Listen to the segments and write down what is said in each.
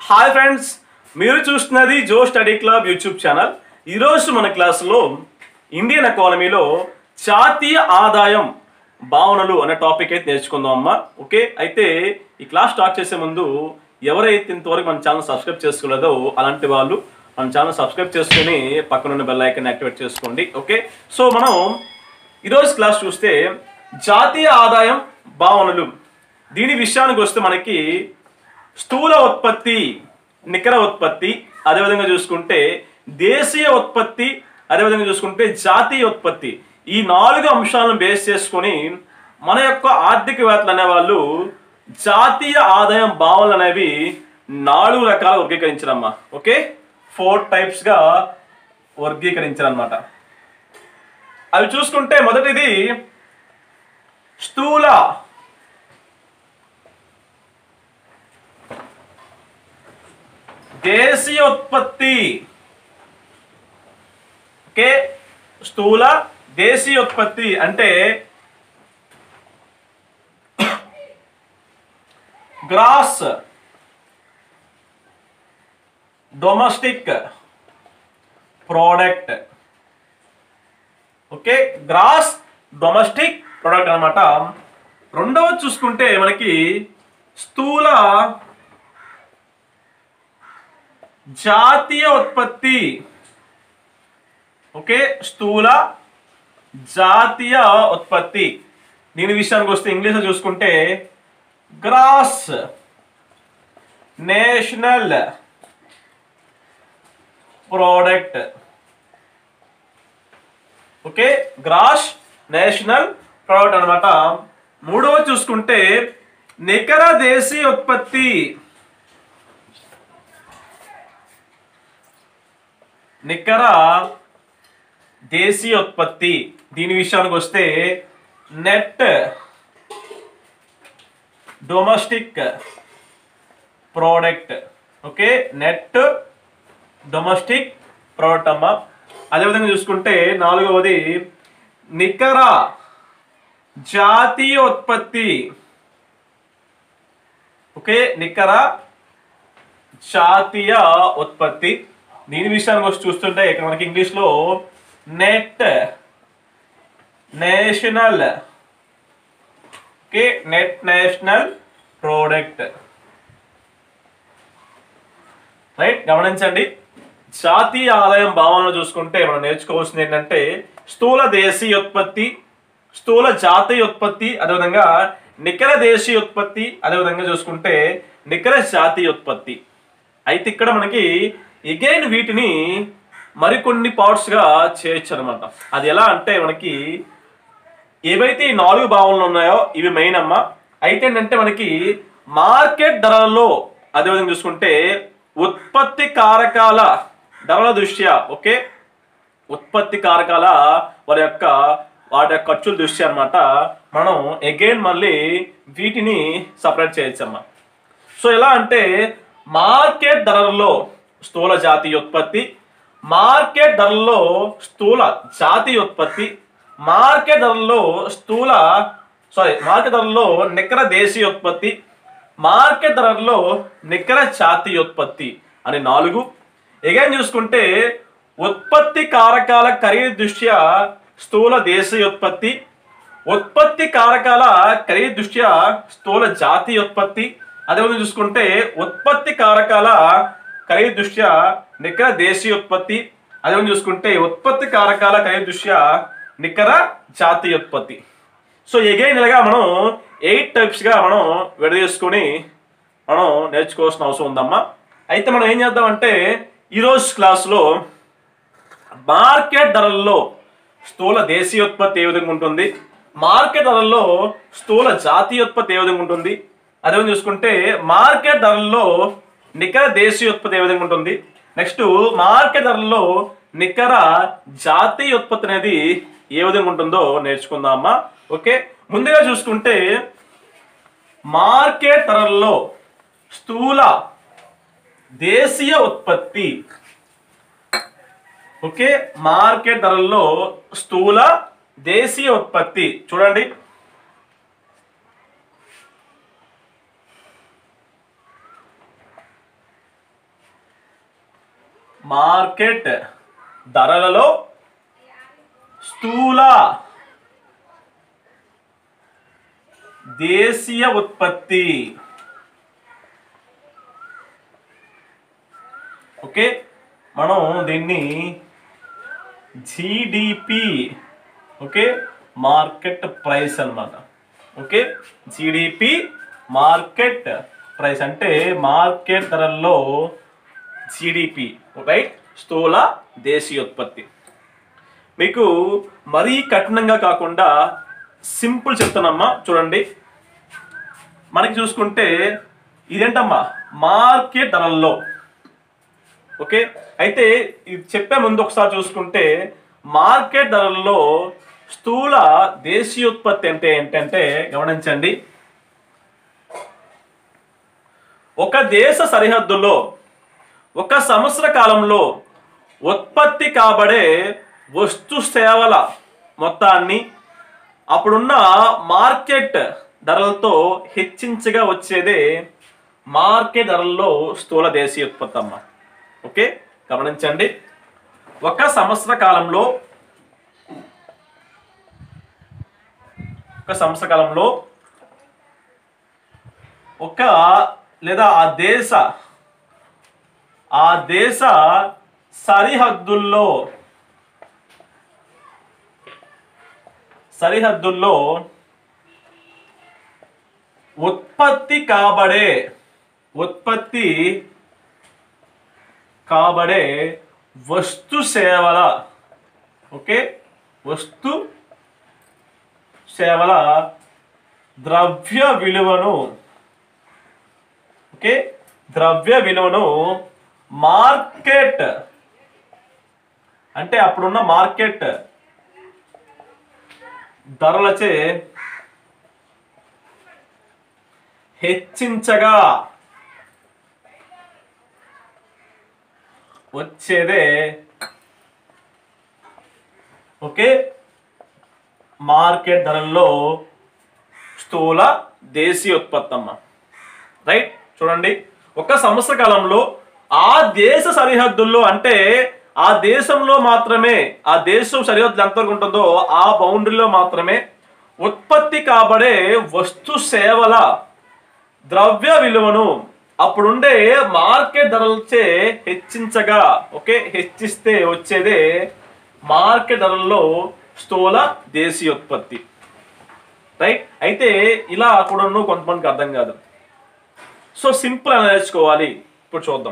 hi friends మీరు చూస్తున్నది Jo study club YouTube channel ఈరోజు మన క్లాసులో ఇండియన్ ఎకానమీలో జాతీయ ఆదాయం భావనలు అనే టాపిక్ అయితే నేర్చుకుందాం అమ్మా ఓకే అయితే ఈ క్లాస్ స్టార్ట్ చేసే ముందు ఎవరైతే ఇంతవరకు మన ఛానల్ సబ్స్క్రైబ్ చేసుకోలేదో అలాంటి వాళ్ళు మన ఛానల్ సబ్స్క్రైబ్ చేసుకుని పక్కనున్న బెల్ ఐకన్ యాక్టివేట్ చేసుకోండి ఓకే సో మనం ఈరోజు క్లాస్ చూస్తే జాతీయ ఆదాయం భావనలు దీని విషయానికి వస్తే మనకి స్థూల ఉత్పత్తి నికర ఉత్పత్తి అదేవిధంగా చూసుకుంటే దేశీయ ఉత్పత్తి అదేవిధంగా చూసుకుంటే జాతీయ ఉత్పత్తి ఈ నాలుగు అంశాలను బేస్ చేసుకొని మన యొక్క ఆర్థికవేత్తలు అనేవాళ్ళు జాతీయ ఆదాయం భావనలు అనేవి నాలుగు రకాల వర్గీకరించారమ్మా ఓకే ఫోర్ టైప్స్ గా వర్గీకరించారనమాట అవి చూసుకుంటే మొదటిది స్థూల దేశీయ ఉత్పత్తి ఓకే స్థూల దేశీయ ఉత్పత్తి అంటే gross domestic product okay gross domestic product అన్నమాట రెండవది చూసుకుంటే మనకి స్థూల జాతీయ ఉత్పత్తి ఓకే స్థూల జాతీయ ఉత్పత్తి దీని విషయానికి వస్తే ఇంగ్లీష్లో చూసుకుంటే gross national product okay gross national product అన్నమాట మూడవ చూసుకుంటే నికర దేశీయ ఉత్పత్తి నికర దేశీయ ఉత్పత్తి దీని విషయానికి వస్తే net domestic product okay net domestic product అమ్మ అదేవిధంగా చూసుకుంటే నాలుగవది నికర జాతీయ ఉత్పత్తి ఓకే నికర జాతీయ ఉత్పత్తి దీని విషయానికి వచ్చి చూస్తుంటే ఇక్కడ మనకి ఇంగ్లీష్లో net national okay net national product right గమనించండి జాతీయ ఆదాయం భావనలు చూసుకుంటే మనం నేర్చుకోవాల్సింది ఏంటంటే స్థూల దేశీయ ఉత్పత్తి స్థూల జాతీయ ఉత్పత్తి అదేవిధంగా నికర దేశీయ ఉత్పత్తి అదేవిధంగా చూసుకుంటే నికర జాతీయ ఉత్పత్తి అయితే ఇక్కడ మనకి ఎగైన్ వీటిని మరికొన్ని పార్ట్స్ గా చేయొచ్చు అనమాట అది ఎలా అంటే మనకి ఏవైతే ఈ నాలుగు భావనలు ఉన్నాయో ఇవి మెయిన్ అమ్మా అయితే ఏంటంటే మనకి మార్కెట్ ధరలలో అదేవిధంగా చూసుకుంటే ఉత్పత్తి కారకాల ధరల దృష్ట్యా ఓకే ఉత్పత్తి కారకాల వారి యొక్క వాటి యొక్క ఖర్చుల దృష్ట్యా అన్నమాట మనం అగైన్ మళ్ళీ వీటిని సపరేట్ చేయొచ్చమ్మా సో ఎలా అంటే మార్కెట్ ధరలలో స్థూల జాతీయ ఉత్పత్తి మార్కెట్ ధరల్లో స్థూల జాతీయ ఉత్పత్తి మార్కెట్ ధరల్లో స్థూల సారీ మార్కెట్ ధరల్లో నికర దేశీయ ఉత్పత్తి మార్కెట్ ధరల్లో నికర జాతీయ ఉత్పత్తి అని నాలుగు ఎగైన్ చూసుకుంటే ఉత్పత్తి కారకాల ఖరీదు దృష్ట్యా స్థూల దేశీయ ఉత్పత్తి ఉత్పత్తి కారకాల ఖరీదు దృష్ట్యా స్థూల జాతీయ ఉత్పత్తి అదేవిధంగా చూసుకుంటే ఉత్పత్తి కారకాల ఖరీదు దృష్ట్యా నికర దేశీయ ఉత్పత్తి అదేవిధంగా చూసుకుంటే ఉత్పత్తి కారకాల ఖరీదు దృష్ట్యా నికర జాతీయ ఉత్పత్తి సో ఎగైన్ ఇలాగా మనం ఎయిట్ టైప్స్గా మనం విడదీసుకొని మనం నేర్చుకోవాల్సిన అవసరం ఉందమ్మా అయితే మనం ఏం చేద్దామంటే ఈరోజు క్లాస్లో మార్కెట్ ధరల్లో స్థూల దేశీయ ఉత్పత్తి ఏ విధంగా ఉంటుంది మార్కెట్ ధరల్లో స్థూల జాతీయ ఉత్పత్తి ఏ విధంగా ఉంటుంది అదేవిధంగా చూసుకుంటే మార్కెట్ ధరల్లో నికర దేశీయ ఉత్పత్తి ఏ విధంగా ఉంటుంది నెక్స్ట్ మార్కెట్ ధరల్లో నికర జాతీయ ఉత్పత్తి అనేది ఏ విధంగా ఉంటుందో నేర్చుకుందాం అమ్మా ఓకే ముందుగా చూసుకుంటే మార్కెట్ ధరల్లో స్థూల దేశీయ ఉత్పత్తి ఓకే మార్కెట్ ధరల్లో స్థూల దేశీయ ఉత్పత్తి చూడండి మార్కెట్ ధరలలో స్థూల దేశీయ ఉత్పత్తి ఓకే మనం దీన్ని జిడిపి ఓకే మార్కెట్ ప్రైస్ అన్నమాట ఓకే జిడిపి మార్కెట్ ప్రైస్ అంటే మార్కెట్ ధరల్లో జిడిపి రైట్ స్థూల దేశీయోత్పత్తి మీకు మరీ కఠినంగా కాకుండా సింపుల్ చెప్తానమ్మా చూడండి మనకి చూసుకుంటే ఇదేంటమ్మా మార్కెట్ ధరల్లో ఓకే అయితే ఇది చెప్పే ముందు ఒకసారి చూసుకుంటే మార్కెట్ ధరల్లో స్థూల దేశీయోత్పత్తి అంటే ఏంటంటే గమనించండి ఒక దేశ సరిహద్దులో ఒక సంవత్సర కాలంలో ఉత్పత్తి కాబడే వస్తు సేవల మొత్తాన్ని అప్పుడున్న మార్కెట్ ధరలతో హెచ్చించగా వచ్చేదే మార్కెట్ ధరల్లో స్థూల దేశీయ ఉత్పత్తి అమ్మ ఓకే గమనించండి ఒక సంవత్సర కాలంలో ఒక సంవత్సర కాలంలో ఒక లేదా ఆ దేశ ఆ దేశ సరిహద్దుల్లో సరిహద్దుల్లో ఉత్పత్తి కాబడే ఉత్పత్తి కాబడే వస్తు సేవల ఓకే వస్తు సేవల ద్రవ్య విలువను ఓకే ద్రవ్య విలువను మార్కెట్ అంటే అప్పుడున్న మార్కెట్ ధరలచే హెచ్చించగా వచ్చేదే ఓకే మార్కెట్ ధరల్లో స్థూల దేశీయ ఉత్పత్తి అమ్మ రైట్ చూడండి ఒక సంవత్సర కాలంలో ఆ దేశ సరిహద్దుల్లో అంటే ఆ దేశంలో మాత్రమే ఆ దేశం సరిహద్దులు ఎంతవరకు ఉంటుందో ఆ బౌండరీలో మాత్రమే ఉత్పత్తి కాబడే వస్తు సేవల ద్రవ్య విలువను అప్పుడుండే మార్కెట్ ధరలచే హెచ్చించగా ఓకే హెచ్చిస్తే వచ్చేదే మార్కెట్ ధరల్లో స్థూల దేశీయ ఉత్పత్తి రైట్ అయితే ఇలా కూడా కొంతమందికి అర్థం కాదు సో సింపుల్ అని నేర్చుకోవాలి ఇప్పుడు చూద్దాం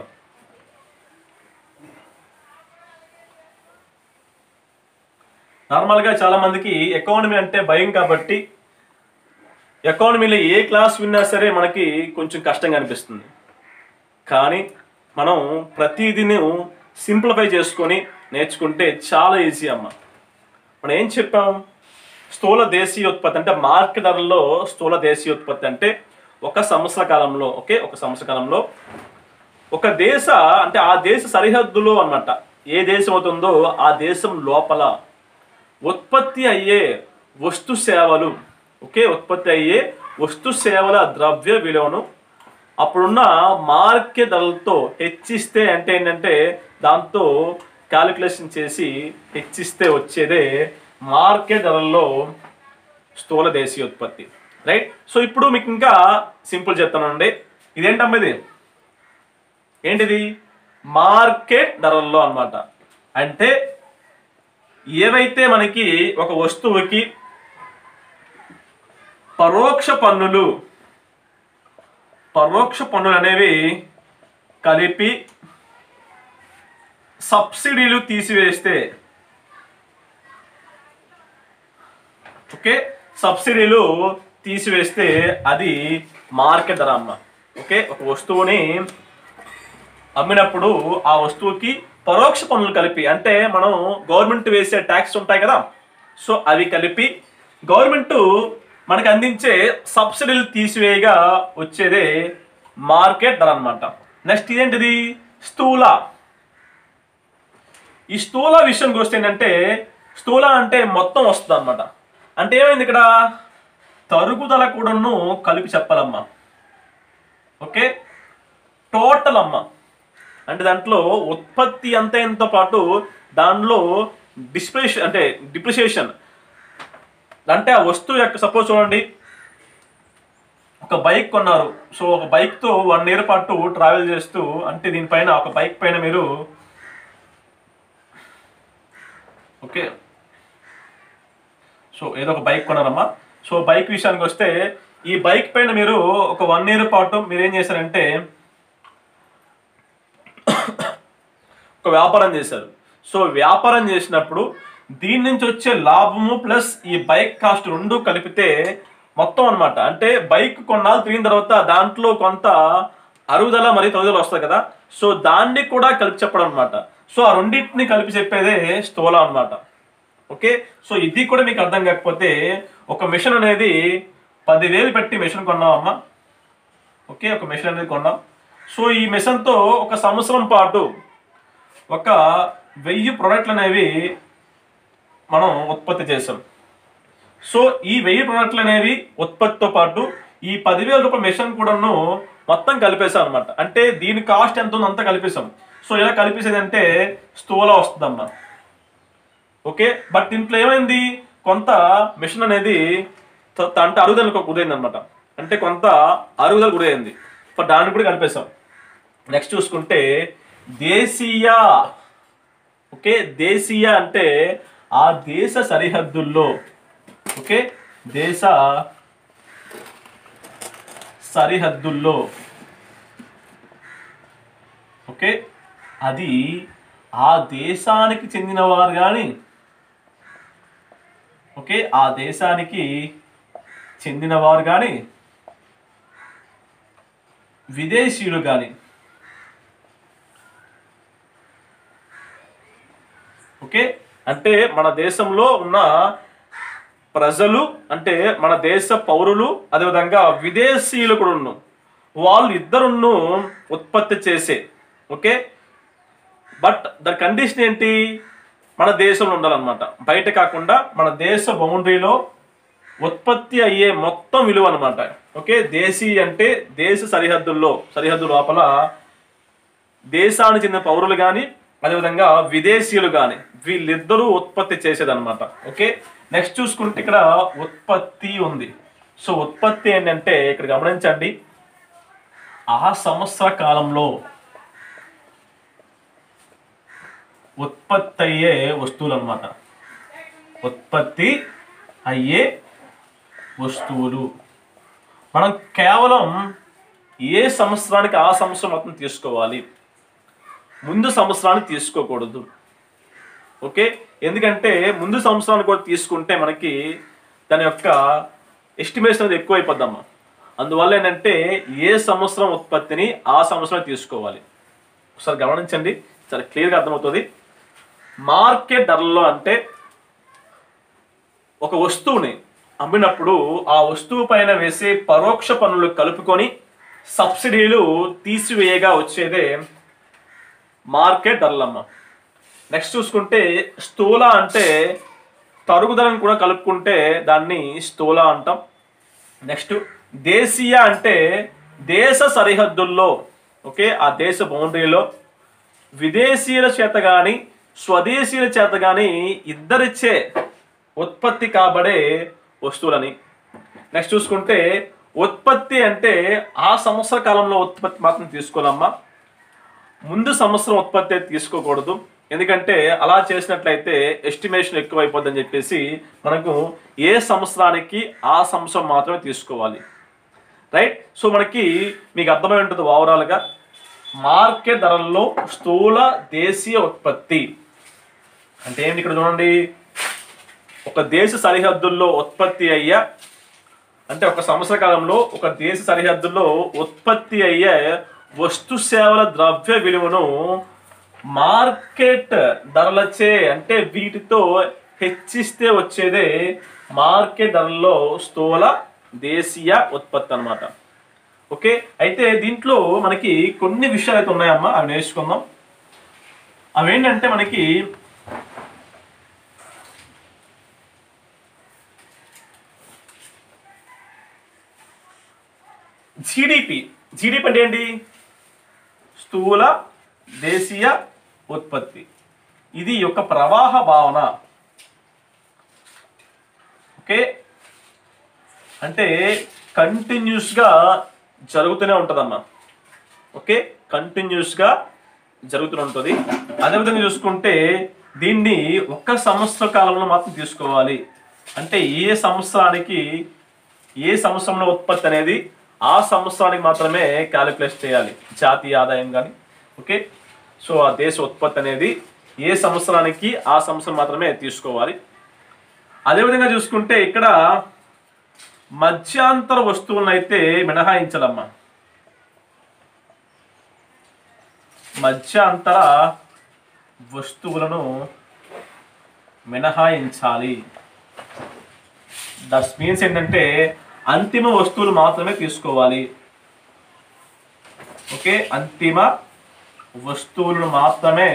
నార్మల్గా చాలా మందికి ఎకానమీ అంటే భయం కాబట్టి ఎకానమీలో ఏ క్లాస్ విన్నా సరే మనకి కొంచెం కష్టంగా అనిపిస్తుంది కానీ మనం ప్రతిదీని సింప్లిఫై చేసుకొని నేర్చుకుంటే చాలా ఈజీ అమ్మ మనం ఏం చెప్పాం స్థూల దేశీయ ఉత్పత్తి అంటే మార్కెట్ ధరల్లో స్థూల దేశీయ ఉత్పత్తి అంటే ఒక సంవత్సర కాలంలో ఓకే ఒక సంవత్సర కాలంలో ఒక దేశ అంటే ఆ దేశ సరిహద్దులో అన్నమాట ఏ దేశం అవుతుందో ఆ దేశం లోపల ఉత్పత్తి అయ్యే వస్తు సేవలు ఓకే ఉత్పత్తి అయ్యే వస్తు సేవల ద్రవ్య విలువను అప్పుడున్న మార్కెట్ ధరలతో హెచ్చిస్తే అంటే ఏంటంటే దాంతో క్యాలిక్యులేషన్ చేసి హెచ్చిస్తే వచ్చేదే మార్కెట్ ధరల్లో స్థూల దేశీయ ఉత్పత్తి రైట్ సో ఇప్పుడు మీకు ఇంకా సింపుల్ చెప్తానండి ఇదేంటమ్మా ఇది ఏంటిది మార్కెట్ ధరల్లో అన్నమాట అంటే ఏవైతే మనకి ఒక వస్తువుకి పరోక్ష పన్నులు పరోక్ష పన్నులు అనేవి కలిపి సబ్సిడీలు తీసివేస్తే ఓకే సబ్సిడీలు తీసివేస్తే అది మార్కెట్ ధర అమ్మ ఓకే ఒక వస్తువుని అమ్మినప్పుడు ఆ వస్తువుకి పరోక్ష పన్నులు కలిపి అంటే మనం గవర్నమెంట్ వేసే ట్యాక్స్ ఉంటాయి కదా సో అవి కలిపి గవర్నమెంట్ మనకి అందించే సబ్సిడీలు తీసివేయగా వచ్చేదే మార్కెట్ ధర అన్నమాట నెక్స్ట్ ఇదేంటిది స్థూల ఈ స్థూల విషయానికి వస్తే ఏంటంటే స్థూల అంటే మొత్తం వస్తుంది అనమాట అంటే ఏమైంది ఇక్కడ తరుగుదల కూడాను కలిపి చెప్పాలమ్మా ఓకే టోటల్ అమ్మ అంటే దాంట్లో ఉత్పత్తి అంత ఎంతో పాటు దానిలో డిస్ప్రిష్ అంటే డిప్రిషియేషన్ అంటే ఆ వస్తువు యొక్క సపోజ్ చూడండి ఒక బైక్ కొన్నారు సో ఒక బైక్తో వన్ ఇయర్ పాటు ట్రావెల్ చేస్తూ అంటే దీనిపైన ఒక బైక్ పైన మీరు ఓకే సో ఏదో ఒక బైక్ కొన్నారమ్మా సో బైక్ విషయానికి వస్తే ఈ బైక్ పైన మీరు ఒక వన్ ఇయర్ పాటు మీరు ఏం చేశారంటే ఒక వ్యాపారం చేశారు సో వ్యాపారం చేసినప్పుడు దీని నుంచి వచ్చే లాభము ప్లస్ ఈ బైక్ కాస్ట్ రెండు కలిపితే మొత్తం అన్నమాట అంటే బైక్ కొన్నాళ్ళు తిరిగిన తర్వాత దాంట్లో కొంత అరుగుదల మరియు తరుగుదల వస్తాయి కదా సో దాన్ని కూడా కలిపి చెప్పడం అనమాట సో ఆ రెండింటిని కలిపి చెప్పేదే స్థూలం అన్నమాట ఓకే సో ఇది కూడా మీకు అర్థం కాకపోతే ఒక మిషన్ అనేది పదివేలు పెట్టి మిషన్ కొన్నామమ్మా ఓకే ఒక మిషన్ అనేది కొన్నాం సో ఈ మిషన్తో ఒక సంవత్సరం పాటు ఒక వెయ్యి ప్రోడక్ట్లు అనేవి మనం ఉత్పత్తి చేసాం సో ఈ వెయ్యి ప్రోడక్ట్లు అనేవి ఉత్పత్తితో పాటు ఈ పదివేల రూపాయల మిషన్ కూడాను మొత్తం కలిపేసాం అనమాట అంటే దీని కాస్ట్ ఎంత ఉందో అంతా కలిపేసాం సో ఇలా కలిపేసేది అంటే స్థూల వస్తుందమ్మా ఓకే బట్ దీంట్లో ఏమైంది కొంత మిషన్ అనేది త- త- అంటే అరుగుదలకు గురైంది అనమాట అంటే కొంత అరుగుదల గురైంది బట్ దాన్ని కూడా కలిపేసాం నెక్స్ట్ చూసుకుంటే దేశీయ ఓకే దేశీయ అంటే ఆ దేశ సరిహద్దుల్లో ఓకే దేశ సరిహద్దుల్లో ఓకే అది ఆ దేశానికి చెందినవారు కానీ ఓకే ఆ దేశానికి చెందినవారు కానీ విదేశీయులు కానీ ఓకే అంటే మన దేశంలో ఉన్న ప్రజలు అంటే మన దేశ పౌరులు అదేవిధంగా విదేశీయులు కూడా ఉన్నారు వాళ్ళు ఇద్దరును ఉత్పత్తి చేసే ఓకే బట్ దాని కండిషన్ ఏంటి మన దేశంలో ఉండాలన్నమాట బయట కాకుండా మన దేశ బౌండరీలో ఉత్పత్తి అయ్యే మొత్తం విలువ అనమాట ఓకే దేశీ అంటే దేశ సరిహద్దుల్లో సరిహద్దు లోపల దేశానికి చెందిన పౌరులు కానీ అదేవిధంగా విదేశీయులు కానీ వీళ్ళిద్దరూ ఉత్పత్తి చేసేదన్నమాట ఓకే నెక్స్ట్ చూసుకుంటే ఇక్కడ ఉత్పత్తి ఉంది సో ఉత్పత్తి ఏంటంటే ఇక్కడ గమనించండి ఆ సంవత్సర కాలంలో ఉత్పత్తి అయ్యే వస్తువులు అనమాట ఉత్పత్తి అయ్యే వస్తువులు మనం కేవలం ఏ సంవత్సరానికి ఆ సంవత్సరం మొత్తం తీసుకోవాలి ముందు సంవత్సరానికి తీసుకోకూడదు ఓకే ఎందుకంటే ముందు సంవత్సరానికి కూడా తీసుకుంటే మనకి దాని యొక్క ఎస్టిమేషన్ అనేది ఎక్కువ అయిపోద్దమ్మా అందువల్ల ఏంటంటే ఏ సంవత్సరం ఉత్పత్తిని ఆ సంవత్సరం తీసుకోవాలి ఒకసారి గమనించండి చాలా క్లియర్గా అర్థమవుతుంది మార్కెట్ ధరల్లో అంటే ఒక వస్తువుని అమ్మినప్పుడు ఆ వస్తువు పైన వేసే పరోక్ష పన్నులు కలుపుకొని సబ్సిడీలు తీసివేయగా వచ్చేదే మార్కెట్ ధరలమ్మ నెక్స్ట్ చూసుకుంటే స్థూల అంటే తరుగుదలను కూడా కలుపుకుంటే దాన్ని స్థూల అంటాం నెక్స్ట్ దేశీయ అంటే దేశ సరిహద్దుల్లో ఓకే ఆ దేశ బౌండరీలో విదేశీయుల చేత కానీ స్వదేశీయుల చేత కానీ ఇద్దరిచ్చే ఉత్పత్తి కాబడే వస్తువులని నెక్స్ట్ చూసుకుంటే ఉత్పత్తి అంటే ఆ సంవత్సర కాలంలో ఉత్పత్తి మాత్రం తీసుకోవాలమ్మా ముందు సంవత్సరం ఉత్పత్తి అయితే తీసుకోకూడదు ఎందుకంటే అలా చేసినట్లయితే ఎస్టిమేషన్ ఎక్కువైపోద్దని చెప్పేసి మనకు ఏ సంవత్సరానికి ఆ సంవత్సరం మాత్రమే తీసుకోవాలి రైట్ సో మనకి మీకు అర్థమై ఉంటుంది ఓవరాల్గా మార్కెట్ ధరల్లో స్థూల దేశీయ ఉత్పత్తి అంటే ఏంటి ఇక్కడ చూడండి ఒక దేశ సరిహద్దుల్లో ఉత్పత్తి అయ్యే అంటే ఒక సంవత్సర కాలంలో ఒక దేశ సరిహద్దుల్లో ఉత్పత్తి అయ్యే వస్తు సేవల ద్రవ్య విలువను మార్కెట్ ధరలచే అంటే వీటితో హెచ్చిస్తే వచ్చేదే మార్కెట్ ధరల్లో స్థూల దేశీయ ఉత్పత్తి అన్నమాట ఓకే అయితే దీంట్లో మనకి కొన్ని విషయాలు అయితే ఉన్నాయమ్మా అవి నేర్చుకుందాం అవేంటంటే మనకి జీడిపి జీడిపి అంటే ఏంటి స్థూల దేశీయ ఉత్పత్తి ఇది యొక్క ప్రవాహ భావన ఓకే అంటే కంటిన్యూస్గా జరుగుతూనే ఉంటుందమ్మా ఓకే కంటిన్యూస్గా జరుగుతూనే ఉంటుంది అదేవిధంగా చూసుకుంటే దీన్ని ఒక్క సంవత్సర కాలంలో మాత్రం తీసుకోవాలి అంటే ఏ సంవత్సరానికి ఏ సంవత్సరంలో ఉత్పత్తి అనేది ఆ సంవత్సరానికి మాత్రమే క్యాలిక్యులేట్ చేయాలి జాతీయ ఆదాయం కానీ ఓకే సో ఆ దేశ ఉత్పత్తి అనేది ఏ సంవత్సరానికి ఆ సంవత్సరం మాత్రమే తీసుకోవాలి అదేవిధంగా చూసుకుంటే ఇక్కడ మధ్యాంతర వస్తువులను అయితే మినహాయించాలమ్మా మధ్యాంతర వస్తువులను మినహాయించాలి దట్స్ మీన్స్ ఏంటంటే అంతిమ వస్తువులు మాత్రమే తీసుకోవాలి ఓకే అంతిమ వస్తువులను మాత్రమే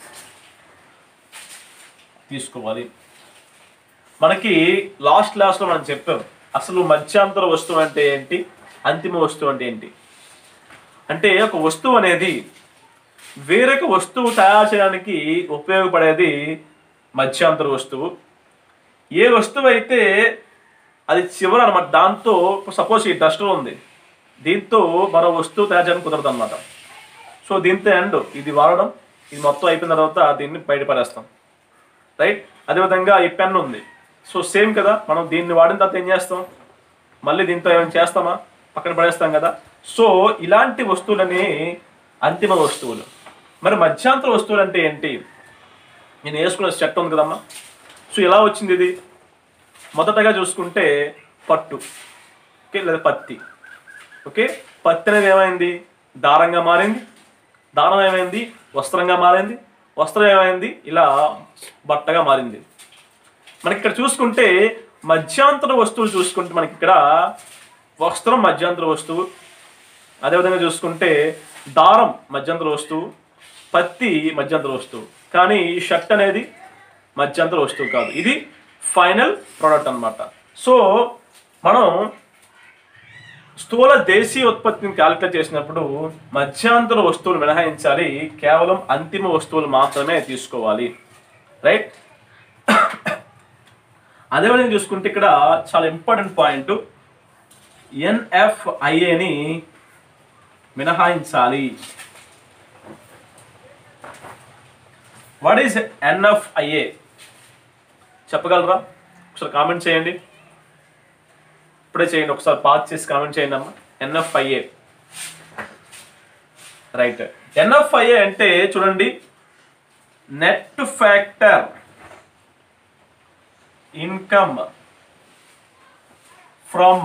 తీసుకోవాలి మనకి లాస్ట్ క్లాస్లో మనం చెప్పాం అసలు మధ్యాంతర వస్తువు అంటే ఏంటి అంతిమ వస్తువు అంటే ఏంటి అంటే ఒక వస్తువు అనేది వేరొక వస్తువు తయారు చేయడానికి ఉపయోగపడేది మధ్యాంతర వస్తువు ఏ వస్తువు అయితే అది చివర అనమాట దాంతో సపోజ్ ఈ డస్టర్ ఉంది దీంతో మరో వస్తువు తయారు చేయడానికి కుదరదు అనమాట సో దీంతో ఎండ్ ఇది వాడడం ఇది మొత్తం అయిపోయిన తర్వాత దీన్ని బయటపడేస్తాం రైట్ అదేవిధంగా ఈ పెన్ ఉంది సో సేమ్ కదా మనం దీన్ని వాడిన తర్వాత ఏం చేస్తాం మళ్ళీ దీంతో ఏమైనా చేస్తామా పక్కన పడేస్తాం కదా సో ఇలాంటి వస్తువులని అంతిమ వస్తువులు మరి మధ్యాంతర వస్తువులు అంటే ఏంటి నేను వేసుకున్న షర్ట్ ఉంది కదమ్మా సో ఎలా వచ్చింది ఇది మొదటగా చూసుకుంటే పట్టు ఓకే లేదా పత్తి ఓకే పత్తి అనేది ఏమైంది దారంగా మారింది దారం ఏమైంది వస్త్రంగా మారింది వస్త్రం ఏమైంది ఇలా బట్టగా మారింది మనకి ఇక్కడ చూసుకుంటే మధ్యాంతర వస్తువులు చూసుకుంటే మనకి ఇక్కడ వస్త్రం మధ్యాంతర వస్తువు అదేవిధంగా చూసుకుంటే దారం మధ్యంతర వస్తువు పత్తి మధ్యంతర వస్తువు కానీ ఈ షర్ట్ అనేది మధ్యంతర వస్తువు కాదు ఇది ఫైనల్ ప్రోడక్ట్ అన్నమాట సో మనం స్థూల దేశీయ ఉత్పత్తిని క్యాలిక్యులేట్ చేసినప్పుడు మధ్యాంతర వస్తువులు మినహాయించాలి కేవలం అంతిమ వస్తువులు మాత్రమే తీసుకోవాలి రైట్ అదేవిధంగా చూసుకుంటే ఇక్కడ చాలా ఇంపార్టెంట్ పాయింట్ ఎన్ఎఫ్ఐఏని మినహాయించాలి వాట్ ఈస్ ఎన్ఎఫ్ఐఏ చెప్పగలరా ఒకసారి కామెంట్ చేయండి ఇప్పుడే చేయండి ఒకసారి పాస్ చేసి కామెంట్ చేయండి అమ్మా ఎన్ఎఫ్ఐఏ రైట్ ఎన్ఎఫ్ఐఏ అంటే చూడండి net factor income from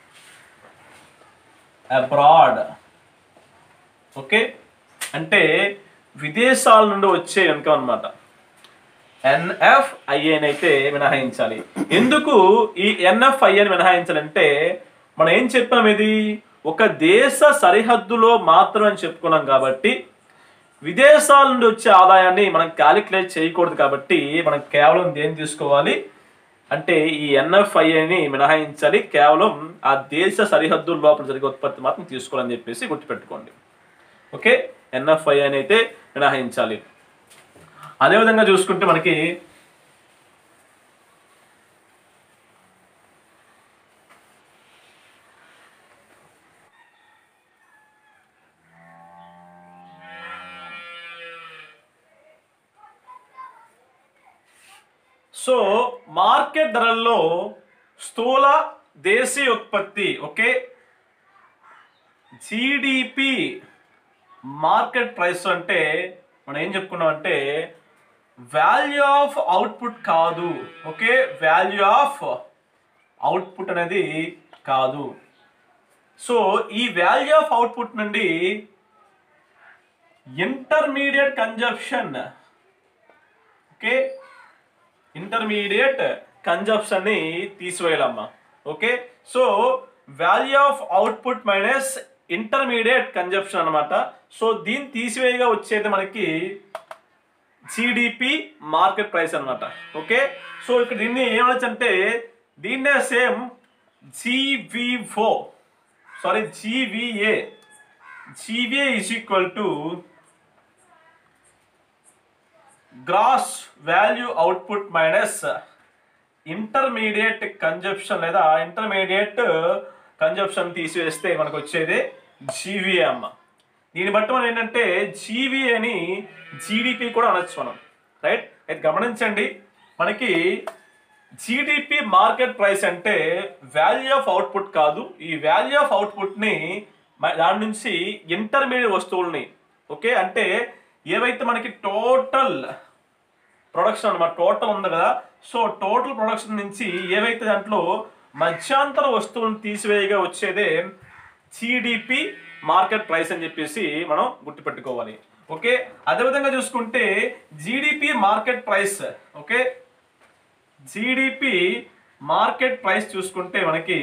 abroad okay అంటే విదేశాల నుండి వచ్చే ఇన్కమ్ అనమాట ఎన్ఎఫ్ఐఏని అయితే మినహాయించాలి ఎందుకు ఈ ఎన్ఎఫ్ఐఏని మినహాయించాలంటే మనం ఏం చెప్పాం ఇది ఒక దేశ సరిహద్దులో మాత్రమే అని చెప్పుకున్నాం కాబట్టి విదేశాల నుండి వచ్చే ఆదాయాన్ని మనం క్యాలిక్యులేట్ చేయకూడదు కాబట్టి మనం కేవలం దేన్ని తీసుకోవాలి అంటే ఈ ఎన్ఎఫ్ఐని మినహాయించాలి కేవలం ఆ దేశ సరిహద్దుల లోపల జరిగే ఉత్పత్తి మాత్రం తీసుకోవాలని చెప్పేసి గుర్తుపెట్టుకోండి ఓకే ఎన్ఎఫ్ఐ అని అయితే మినహాయించాలి అదేవిధంగా చూసుకుంటే మనకి సో మార్కెట్ ధరల్లో స్థూల దేశీయ ఉత్పత్తి ఓకే జీడిపి మార్కెట్ ప్రైస్ అంటే మనం ఏం చెప్పుకున్నాం అంటే వాల్యూ ఆఫ్ అవుట్పుట్ కాదు ఓకే వాల్యూ ఆఫ్ అవుట్పుట్ అనేది కాదు సో ఈ వాల్యూ ఆఫ్ అవుట్పుట్ నుండి intermediate consumption okay intermediate consumption ని తీసివేయాలమ్మా okay so value of output minus intermediate consumption అన్నమాట సో దీన్ని తీసివేయగా వచ్చేది మనకి జీడిపి మార్కెట్ ప్రైస్ అన్నమాట ఓకే సో ఇక్కడ దీన్ని ఏమనొచ్చు అంటే దీన్నే same GVO sorry GVA GVA is equal to gross value output minus intermediate consumption లేదా ఇంటర్మీడియట్ కన్జప్షన్ తీసివేస్తే మనకు వచ్చేది జీవీఏ అమ్మ దీన్ని బట్టి మనం ఏంటంటే జీవీ అని జీడిపి కూడా అనొచ్చు మనం రైట్ అయితే గమనించండి మనకి జీడిపి మార్కెట్ ప్రైస్ అంటే వాల్యూ ఆఫ్ అవుట్పుట్ కాదు ఈ వాల్యూ ఆఫ్ అవుట్పుట్ని దాని నుంచి ఇంటర్మీడియట్ వస్తువుల్ని ఓకే అంటే ఏవైతే మనకి టోటల్ ప్రొడక్షన్ అనమాట టోటల్ ఉంది కదా సో టోటల్ ప్రొడక్షన్ నుంచి ఏవైతే దాంట్లో మధ్యాంతర వస్తువులను తీసివేయగా వచ్చేదే జీడిపి మార్కెట్ ప్రైస్ అని చెప్పేసి మనం గుర్తుపెట్టుకోవాలి ఓకే అదేవిధంగా చూసుకుంటే GDP market price okay GDP market price చూసుకుంటే మనకి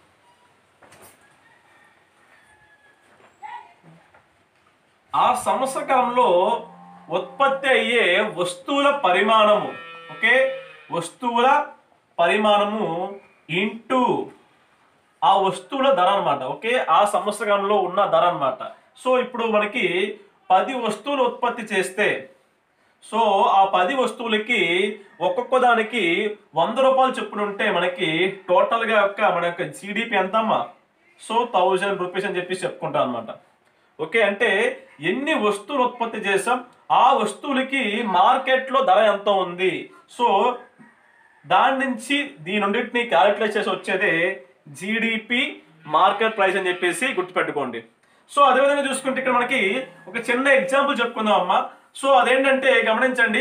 ఆ సంవత్సర కాలంలో ఉత్పత్తి అయ్యే వస్తువుల పరిమాణము ఓకే వస్తువుల పరిమాణము ఇంటూ ఆ వస్తువుల ధర అన్నమాట ఓకే ఆ సంవత్సరంలో ఉన్న ధర అన్నమాట సో ఇప్పుడు మనకి పది వస్తువులు ఉత్పత్తి చేస్తే సో ఆ పది వస్తువులకి ఒక్కొక్క దానికి వంద రూపాయలు చొప్పున ఉంటే మనకి టోటల్ గా యొక్క మన యొక్క జీడిపి ఎంతమ్మా సో థౌజండ్ రూపీస్ అని చెప్పి చెప్పుకుంటాం అనమాట ఓకే అంటే ఎన్ని వస్తువులు ఉత్పత్తి చేసాం ఆ వస్తువులకి మార్కెట్లో ధర ఎంత ఉంది సో దాని నుంచి దీని రెండింటిని క్యాలిక్యులేట్ చేసి వచ్చేదే జీడిపి మార్కెట్ ప్రైస్ అని చెప్పేసి గుర్తుపెట్టుకోండి సో అదేవిధంగా చూసుకుంటే ఇక్కడ మనకి ఒక చిన్న ఎగ్జాంపుల్ చెప్పుకుందాం అమ్మా సో అదేంటంటే గమనించండి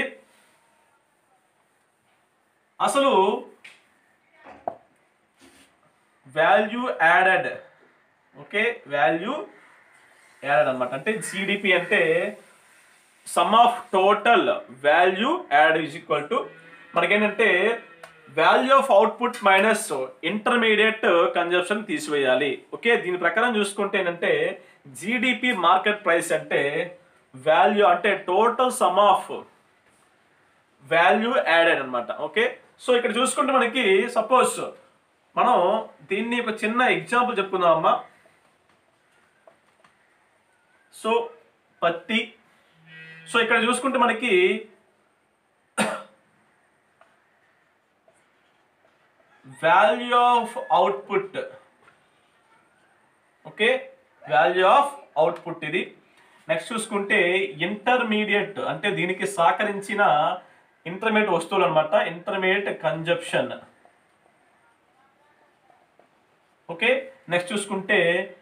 అసలు value added okay value added అన్నమాట అంటే జీడిపి అంటే sum of total value add is equal to మనకేంటంటే value of output minus intermediate consumption తీసివేయాలి ఓకే దీని ప్రకారం చూసుకుంటే ఏంటంటే జీడిపి మార్కెట్ ప్రైస్ అంటే వాల్యూ అంటే total sum of value added అన్నమాట ఓకే సో ఇక్కడ చూసుకుంటే మనకి సపోజ్ మనం దీన్ని ఒక చిన్న ఎగ్జాంపుల్ చెప్పుకుందాం అమ్మా సో పత్తి సో ఇక్కడ చూసుకుంటే మనకి value of output okay value of output ఇది నెక్స్ట్ చూసుకుంటే ఇంటర్మీడియట్ అంటే దీనికి సహకరించిన ఇంటర్మీడియట్ వస్తువులు అనమాట ఇంటర్మీడియట్ కన్జప్షన్ ఓకే నెక్స్ట్ చూసుకుంటే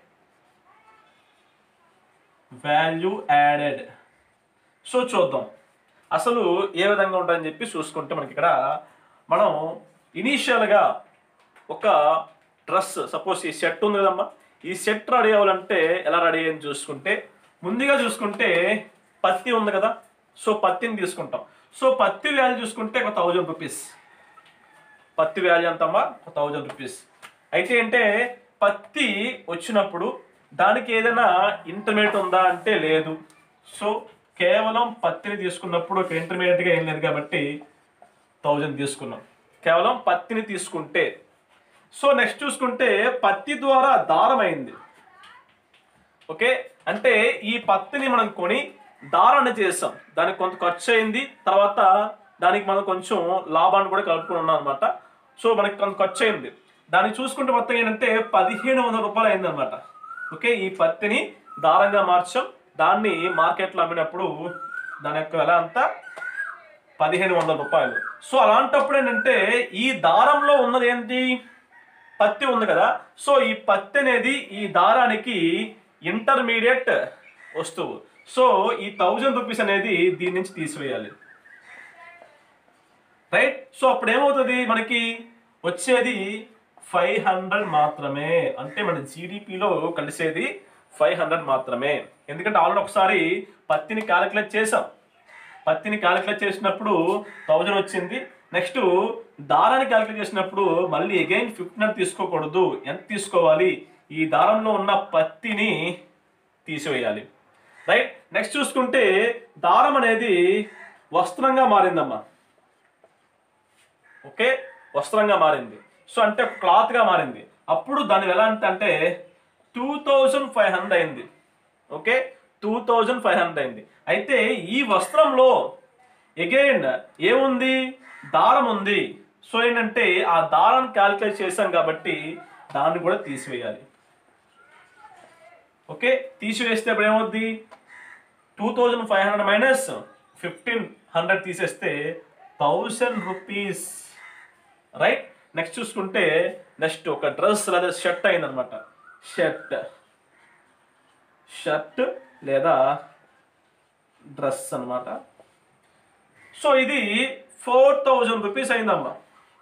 వాల్యూ యాడెడ్ సో చూద్దాం అసలు ఏ విధంగా ఉంటుందని చెప్పి చూసుకుంటే మనకి ఇక్కడ మనం ఇనీషియల్గా ఒక డ్రెస్ సపోజ్ ఈ సెట్ ఉంది కదమ్మా ఈ సెట్ రెడీ అవ్వాలంటే ఎలా రెడీ అయ్యింది చూసుకుంటే ముందుగా చూసుకుంటే పత్తి ఉంది కదా సో పత్తిని తీసుకుంటాం సో పత్తి వాల్యూ చూసుకుంటే ఒక థౌజండ్ రూపీస్ పత్తి వాల్యూ ఎంతమ్మా ఒక థౌజండ్ రూపీస్ అయితే అంటే పత్తి వచ్చినప్పుడు దానికి ఏదైనా ఇంటర్మీడియట్ ఉందా అంటే లేదు సో కేవలం పత్తిని తీసుకున్నప్పుడు ఒక ఇంటర్మీడియట్గా ఏం లేదు కాబట్టి థౌజండ్ తీసుకున్నాం కేవలం పత్తిని తీసుకుంటే సో నెక్స్ట్ చూసుకుంటే పత్తి ద్వారా దారం అయింది ఓకే అంటే ఈ పత్తిని మనం కొని దారాన్ని చేసాం దానికి కొంత ఖర్చు అయింది తర్వాత దానికి మనం కొంచెం లాభాన్ని కూడా కలుపుకుని ఉన్నాం అనమాట సో మనకి కొంత ఖర్చు అయింది దాన్ని చూసుకుంటే మొత్తం ఏంటంటే పదిహేను వందల రూపాయలు అయింది అనమాట ఓకే ఈ పత్తిని దారంగా మార్చాం దాన్ని మార్కెట్లో అమ్మినప్పుడు దాని యొక్క వెల అంతా పదిహేను వందల రూపాయలు సో అలాంటప్పుడు ఏంటంటే ఈ దారంలో ఉన్నది ఏంటి పత్తి ఉంది కదా సో ఈ పత్తి అనేది ఈ దారానికి ఇంటర్మీడియట్ వస్తువు సో ఈ థౌజండ్ రూపీస్ అనేది దీని నుంచి తీసివేయాలి రైట్ సో అప్పుడు ఏమవుతుంది మనకి వచ్చేది ఫైవ్ హండ్రెడ్ మాత్రమే అంటే మన జీడిపిలో కలిసేది ఫైవ్ హండ్రెడ్ మాత్రమే ఎందుకంటే ఆల్రెడీ ఒకసారి పత్తిని క్యాలిక్యులేట్ చేసాం పత్తిని క్యాలిక్యులేట్ చేసినప్పుడు థౌజండ్ వచ్చింది నెక్స్ట్ దారాన్ని క్యాలిక్యులేట్ చేసినప్పుడు మళ్ళీ అగైన్ ఫిఫ్టీన్ హండ్రెడ్ తీసుకోకూడదు ఎంత తీసుకోవాలి ఈ దారంలో ఉన్న పత్తిని తీసివేయాలి రైట్ నెక్స్ట్ చూసుకుంటే దారం అనేది వస్త్రంగా మారిందమ్మా ఓకే వస్త్రంగా మారింది సో అంటే క్లాత్ గా మారింది అప్పుడు దాని ఎలా అంటే అంటే టూ థౌజండ్ ఫైవ్ హండ్రెడ్ అయింది okay two thousand five hundred అయింది అయితే ఈ వస్త్రంలో అగైన్ ఏముంది దారం ఉంది సో ఏంటంటే ఆ దారాన్ని క్యాలిక్యులేట్ చేశాం కాబట్టి దాన్ని కూడా తీసివేయాలి ఓకే తీసివేస్తే అప్పుడు ఏమవుద్ది two thousand five hundred minus fifteen hundred తీసేస్తే థౌసండ్ రూపీస్ రైట్ నెక్స్ట్ చూసుకుంటే నెక్స్ట్ ఒక డ్రెస్ లేదా షర్ట్ అయిందనమాట షర్ట్ షర్ట్ లేదా డ్రెస్ అన్నమాట సో ఇది ఫోర్ థౌజండ్ రూపీస్ అయిందమ్మా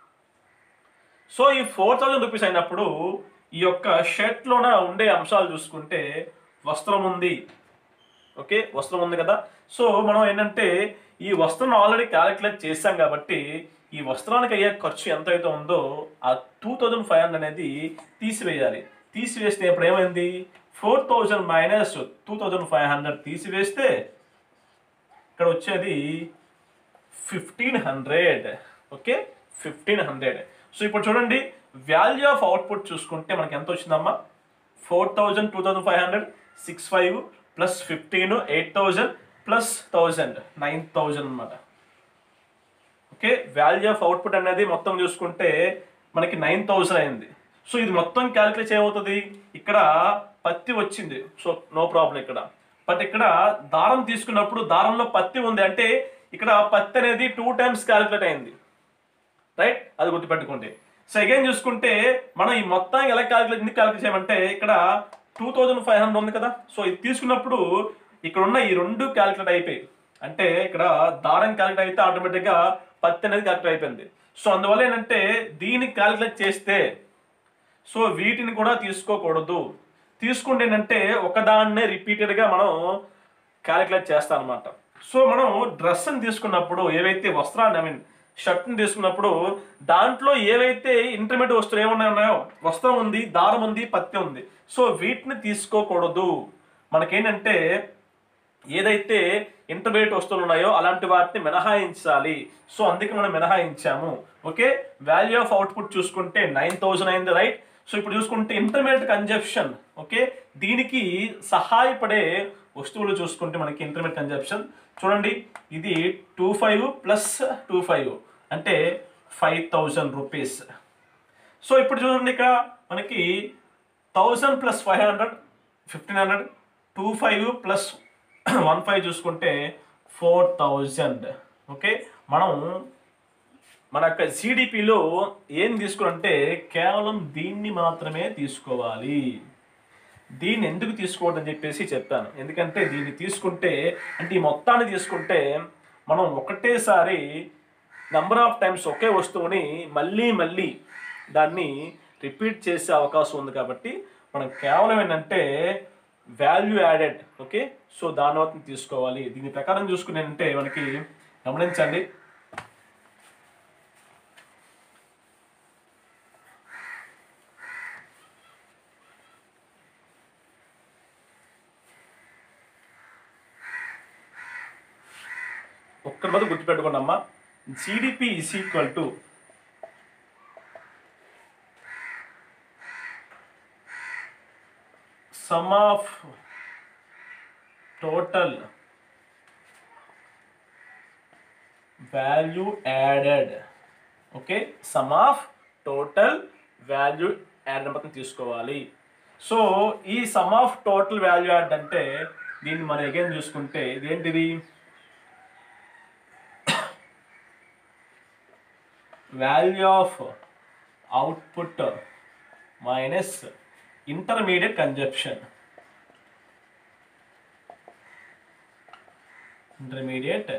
సో ఈ ఫోర్ థౌజండ్ రూపీస్ అయినప్పుడు ఈ యొక్క షర్ట్లోన ఉండే అంశాలు చూసుకుంటే వస్త్రం ఉంది ఓకే వస్త్రం ఉంది కదా సో మనం ఏంటంటే ఈ వస్త్రం ఆల్రెడీ క్యాలిక్యులేట్ చేశాం కాబట్టి ఈ వస్త్రానికి అయ్యే ఖర్చు ఎంత అయితే ఉందో ఆ టూ థౌజండ్ ఫైవ్ హండ్రెడ్ అనేది తీసివేయాలి తీసివేస్తే ఇప్పుడు ఏమైంది four thousand minus two thousand five hundred తీసివేస్తే ఇక్కడ వచ్చేది fifteen hundred okay fifteen hundred so ఇప్పుడు చూడండి వాల్యూ ఆఫ్ అవుట్పుట్ చూసుకుంటే మనకి ఎంత వచ్చిందమ్మా four thousand two thousand five hundred six five plus fifteen eight thousand plus thousand nine thousand అనమాట ఓకే వాల్యూ ఆఫ్ అవుట్పుట్ అనేది మొత్తం చూసుకుంటే మనకి నైన్ థౌజండ్ అయింది సో ఇది మొత్తం క్యాలిక్యులేట్ ఏమవుతుంది ఇక్కడ పత్తి వచ్చింది సో నో ప్రాబ్లం ఇక్కడ బట్ ఇక్కడ దారం తీసుకున్నప్పుడు దారంలో పత్తి ఉంది అంటే ఇక్కడ పత్తి అనేది టూ టైమ్స్ క్యాలిక్యులేట్ అయింది రైట్ అది గుర్తుపెట్టుకోండి సో అగైన్ చూసుకుంటే మనం ఈ మొత్తానికి ఎలా క్యాలిక్యులేట్ ఎందుకు క్యాలిక్యులేట్ చేయమంటే ఇక్కడ టూ థౌజండ్ ఫైవ్ హండ్రెడ్ ఉంది కదా సో ఇది తీసుకున్నప్పుడు ఇక్కడ ఉన్న ఈ రెండు క్యాలిక్యులేట్ అయిపోయి అంటే ఇక్కడ దారం క్యాలిక్యులేట్ అయితే ఆటోమేటిక్గా పత్తి అనేది క్యాలిక్యులేట్ అయిపోయింది సో అందువల్ల ఏంటంటే దీన్ని క్యాలిక్యులేట్ చేస్తే సో వీటిని కూడా తీసుకోకూడదు తీసుకుంటే ఏంటంటే ఒకదాన్నే రిపీటెడ్గా మనం క్యాలిక్యులేట్ చేస్తాం అనమాట సో మనం డ్రెస్ని తీసుకున్నప్పుడు ఏవైతే వస్త్రాన్ని ఐ మీన్ షర్ట్ని తీసుకున్నప్పుడు దాంట్లో ఏవైతే ఇంటర్మీడియట్ వస్తువులు ఏమున్నాయి ఉన్నాయో వస్త్రం ఉంది దారం ఉంది పత్తి ఉంది సో వీటిని తీసుకోకూడదు మనకేంటంటే ఏదైతే ఇంటర్మీడియట్ వస్తువులు ఉన్నాయో అలాంటి వాటిని మినహాయించాలి సో అందుకే మనం మినహాయించాము ఓకే వాల్యూ ఆఫ్ అవుట్పుట్ చూసుకుంటే నైన్ థౌజండ్ అయింది రైట్ సో ఇప్పుడు చూసుకుంటే ఇంటర్మీడియట్ కన్జప్షన్ ఓకే దీనికి సహాయపడే వస్తువులు చూసుకుంటే మనకి ఇంటర్మీడియట్ కన్జప్షన్ చూడండి ఇది two five plus two five అంటే ఫైవ్ థౌజండ్ రూపీస్ సో ఇప్పుడు చూడండి ఇక్కడ మనకి thousand plus five hundred fifteen hundred two five plus one five చూసుకుంటే ఫోర్ థౌజండ్ ఓకే మనం మన యొక్క జీడిపిలో ఏం తీసుకున్నంటే కేవలం దీన్ని మాత్రమే తీసుకోవాలి దీన్ని ఎందుకు తీసుకోవద్దని చెప్పేసి చెప్పాను ఎందుకంటే దీన్ని తీసుకుంటే అంటే ఈ మొత్తాన్ని తీసుకుంటే మనం ఒకటేసారి నెంబర్ ఆఫ్ టైమ్స్ ఒకే వస్తువుని మళ్ళీ మళ్ళీ దాన్ని రిపీట్ చేసే అవకాశం ఉంది కాబట్టి మనం కేవలం ఏంటంటే వాల్యూ యాడెడ్ ఓకే సో దాని వరకు తీసుకోవాలి దీని ప్రకారం చూసుకునేంటే మనకి గమనించండి ఒక్కరి మీద గుర్తుపెట్టుకోండి అమ్మా GDP is equal to sum of total value added okay sum of total value add మొత్తం తీసుకోవాలి సో ఈ sum of total value add అంటే దీన్ని మనం అగైన్ చూసుకుంటే ఇదేంటిది value of output minus intermediate consumption intermediate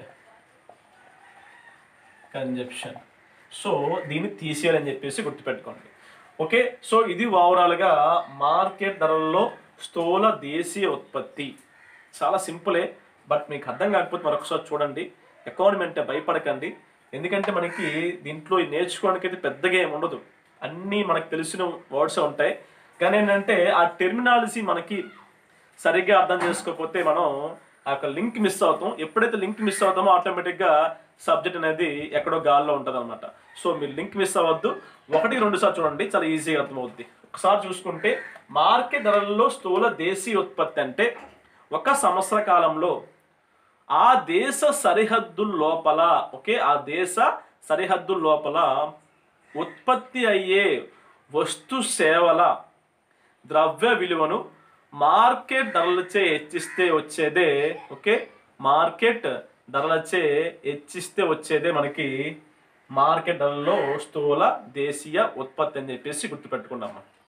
consumption so దీన్ని తీసేయాలని చెప్పేసి గుర్తుపెట్టుకోండి ఓకే సో ఇది ఓవరాల్గా మార్కెట్ ధరల్లో స్థూల దేశీయ ఉత్పత్తి చాలా సింపులే బట్ మీకు అర్థం కాకపోతే మరొకసారి చూడండి ఎకానమీ అంటే భయపడకండి ఎందుకంటే మనకి దీంట్లో నేర్చుకోవడానికి అయితే పెద్దగా ఏమి ఉండదు అన్నీ మనకు తెలిసిన వర్డ్స్ ఉంటాయి కానీ ఏంటంటే ఆ టెర్మినాలజీ మనకి సరిగ్గా అర్థం చేసుకోకపోతే మనం ఆ యొక్క లింక్ మిస్ అవుతాం ఎప్పుడైతే లింక్ మిస్ అవుతామో ఆటోమేటిక్గా సబ్జెక్ట్ అనేది ఎక్కడో గాల్లో ఉంటుంది అనమాట సో మీరు లింక్ మిస్ అవ్వద్దు ఒకటి రెండు సార్లు చూడండి చాలా ఈజీగా అర్థమవుద్ది ఒకసారి చూసుకుంటే మార్కెట్ ధరల్లో స్థూల దేశీయ ఉత్పత్తి అంటే ఒక సంవత్సర కాలంలో ఆ దేశ సరిహద్దుల లోపల ఓకే ఆ దేశ సరిహద్దుల లోపల ఉత్పత్తి అయ్యే వస్తు సేవల ద్రవ్య విలువను మార్కెట్ ధరలచే హెచ్చిస్తే వచ్చేదే ఓకే మార్కెట్ ధరలచే హెచ్చిస్తే వచ్చేదే మనకి మార్కెట్ ధరల్లో స్థూల దేశీయ ఉత్పత్తి అని చెప్పేసి గుర్తుపెట్టుకున్నాము